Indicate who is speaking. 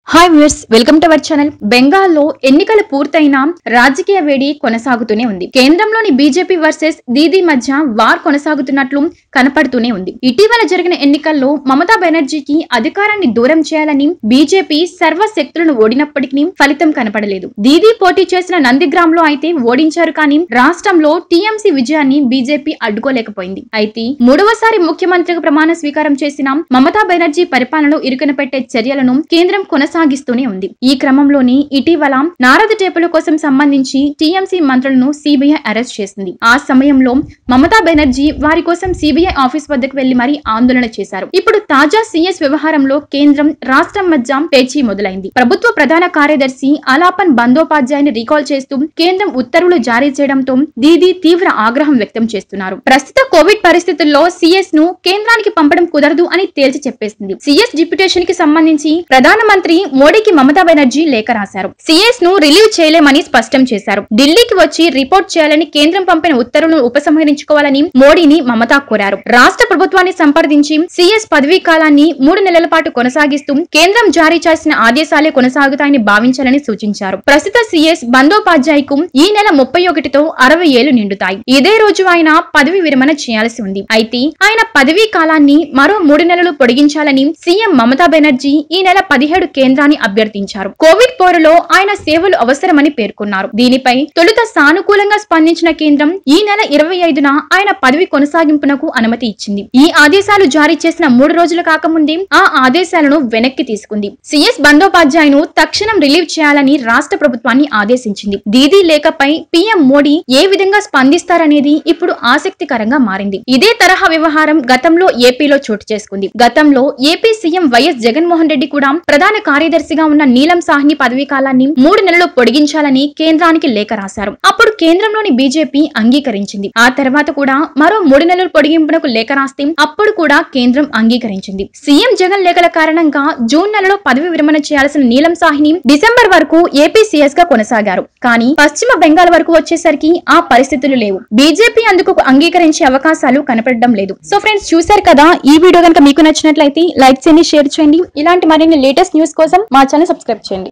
Speaker 1: hi viewers welcome to our channel బెంగాల్లో ఎన్నికలు పూర్తయినా రాజకీయ వేడి కొనసాగుతూనే ఉంది కేంద్రంలోని బీజేపీ వర్సెస్ దీదీ మధ్య వార్ కొనసాగుతున్నట్లు కనపడుతూనే ఉంది ఇటీవల జరిగిన ఎన్నికల్లో మమతా బెనర్జీకి అధికారాన్ని దూరం చేయాలని బీజేపీ సర్వశక్తులను ఓడినప్పటికీ ఫలితం కనపడలేదు దీదీ పోటీ చేసిన నందిగ్రామ్ లో అయితే ఓడించారు కానీ రాష్ట్రంలో టీఎంసీ విజయాన్ని బీజేపీ అడ్డుకోలేకపోయింది అయితే మూడవసారి ముఖ్యమంత్రిగా ప్రమాణ స్వీకారం చేసిన మమతా బెనర్జీ పరిపాలనలో ఇరుకున పెట్టే చర్యలను కేంద్రం కొనసాగిస్తూనే ఉంది ఈ క్రమంలోని ఇటీవల నారద టేపుల కోసం సంబంధించి టీఎంసీ మంత్రులను సిబిఐ అరెస్ట్ చేసింది ఆ సమయంలో మమతా బెనర్జీ వారి కోసం సిబిఐ ఆఫీస్ వద్దకు వెళ్లి మరీ ఆందోళన చేశారు ఇప్పుడు తాజా సీఎస్ వ్యవహారంలో కేంద్రం రాష్ట్రం మధ్య పేచీ మొదలైంది ప్రభుత్వ ప్రధాన కార్యదర్శి అలాపన్ బందోపాధ్యాయని రీకాల్ చేస్తూ కేంద్రం ఉత్తర్వులు జారీ చేయడంతో దీదీ తీవ్ర ఆగ్రహం వ్యక్తం చేస్తున్నారు ప్రస్తుత కోవిడ్ పరిస్థితుల్లో సిఎస్ ను కేంద్రానికి పంపడం కుదరదు అని తేల్చి చెప్పేసింది సిఎస్ డిప్యుటేషన్ కి సంబంధించి ప్రధానమంత్రి మోడీకి మమతా బెనర్జీ లేఖ రాశారు సిఎస్ ను రిలీవ్ చేయలేమని స్పష్టం చేశారు ఢిల్లీకి వచ్చి రిపోర్ట్ చేయాలని కేంద్రం పంపిన ఉత్తర్వులను ఉపసంహరించుకోవాలని మోడీని మమతా కోరారు రాష్ట్ర ప్రభుత్వాన్ని సంప్రదించి సిఎస్ పదవీ కాలాన్ని మూడు నెలల పాటు కొనసాగిస్తూ కేంద్రం జారీ చేసిన ఆదేశాలే కొనసాగుతాయని భావించాలని సూచించారు ప్రస్తుత సిఎస్ బందోపాధ్యాయకు ఈ నెల ముప్పై ఒకటితో అరవై ఏళ్లు నిండుతాయి ఇదే రోజు ఆయన పదవి విరమణ చేయాల్సి ఉంది అయితే ఆయన పదవీ కాలాన్ని మరో మూడు నెలలు పొడిగించాలని సీఎం మమతా బెనర్జీ ఈ నెల పదిహేడు కేంద్రాన్ని అభ్యర్థించారు కోవిడ్ పోరులో ఆయన సేవలు అవసరమని పేర్కొన్నారు దీనిపై తొలుత సానుకూలంగా స్పందించిన కేంద్రం ఈ నెల ఇరవై ఐదున ఆయన పదవి కొనసాగింపునకు అనుమతి ఇచ్చింది ఈ ఆదేశాలు జారీ చేసిన మూడు రోజులు కాకముందే ఆ ఆదేశాలను వెనక్కి తీసుకుంది సిఎస్ బందోపాధ్యాయను తక్షణం రిలీవ్ చేయాలని రాష్ట్ర ప్రభుత్వాన్ని ఆదేశించింది దీదీ లేఖపై పీఎం మోడీ ఏ విధంగా స్పందిస్తారనేది ఇప్పుడు ఆసక్తికరంగా మారింది ఇదే తరహా వ్యవహారం గతంలో ఏపీలో చోటు చేసుకుంది గతంలో AP CM YS Jaganmohan Reddy కూడా ప్రధాన కార్యదర్శిగా ఉన్న నీలం సాహ్ని పదవీ కాలాన్ని మూడు నెలలు పొడిగించాలని కేంద్రానికి లేఖ రాశారు అప్పుడు కేంద్రంలోని బీజేపీ అంగీకరించింది ఆ తర్వాత కూడా మరో మూడు నెలలు పొడిగింపునకు లేఖ రాస్తే అప్పుడు కూడా కేంద్రం అంగీకరించింది సీఎం జగన్ లేఖల కారణంగా జూన్ నెలలో పదవి విరమణ చేయాల్సిన నీలం సాహ్ని డిసెంబర్ వరకు ఏపీ సీఎస్ గా కొనసాగారు కానీ పశ్చిమ బెంగాల్ వరకు వచ్చేసరికి ఆ పరిస్థితులు లేవు బీజేపీ అందుకు అంగీకరించే అవకాశాలు కనపడడం లేదు సో ఫ్రెండ్స్ చూశారు కదా ఈ వీడియో కనుక మీకు నచ్చినట్లయితే లైక్ చేయండి షేర్ చేయండి ఇలాంటి మరిన్ని లేటెస్ట్ న్యూస్ కోసం మా ఛానల్ సబ్స్క్రైబ్ చేయండి